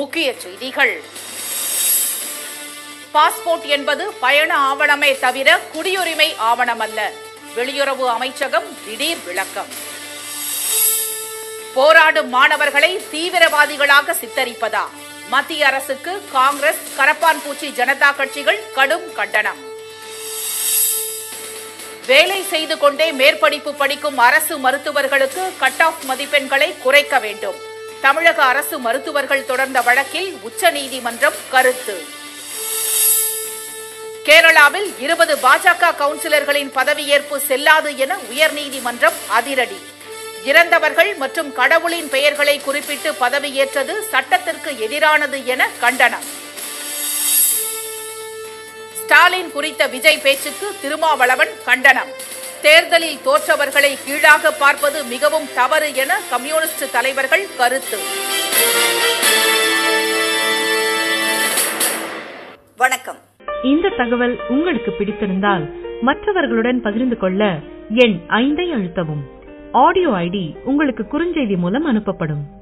முக்கிய செய்திகள் பாஸ்போர்ட் என்பது பயண ஆவணமே தவிர குடியுரிமை ஆவணம் அல்ல வெளியுறவு அமைச்சகம் திடீர் விளக்கம் போராடும் மாணவர்களை தீவிரவாதிகளாக சித்தரிப்பதா மத்திய அரசுக்கு காங்கிரஸ் கரப்பான்பூச்சி ஜனதா கட்சிகள் கடும் கண்டனம் வேலை செய்து கொண்டே மேற்படிப்பு படிக்கும் அரசு மருத்துவர்களுக்கு கட் ஆஃப் மதிப்பெண்களை குறைக்க வேண்டும் தமிழக அரசு மருத்துவர்கள் தொடர்ந்த வழக்கில் உச்சநீதிமன்றம் கருத்து கேரளாவில் இருபது பாஜக கவுன்சிலர்களின் பதவியேற்பு செல்லாது என உயர்நீதிமன்றம் அதிரடி இறந்தவர்கள் மற்றும் கடவுளின் பெயர்களை குறிப்பிட்டு பதவியேற்றது சட்டத்திற்கு எதிரானது என கண்டனம் ஸ்டாலின் குறித்த விஜய் பேச்சுக்கு திருமாவளவன் கண்டனம் தேர்தலில் தோற்றவர்களை கீழாக பார்ப்பது மிகவும் தவறு என கம்யூனிஸ்ட் தலைவர்கள் கருத்து வணக்கம் இந்த தகவல் உங்களுக்கு பிடித்திருந்தால் மற்றவர்களுடன் பகிர்ந்து கொள்ள எண் ஐந்தை அழுத்தவும் ஆடியோ ஐடி உங்களுக்கு குறுஞ்செய்தி மூலம் அனுப்பப்படும்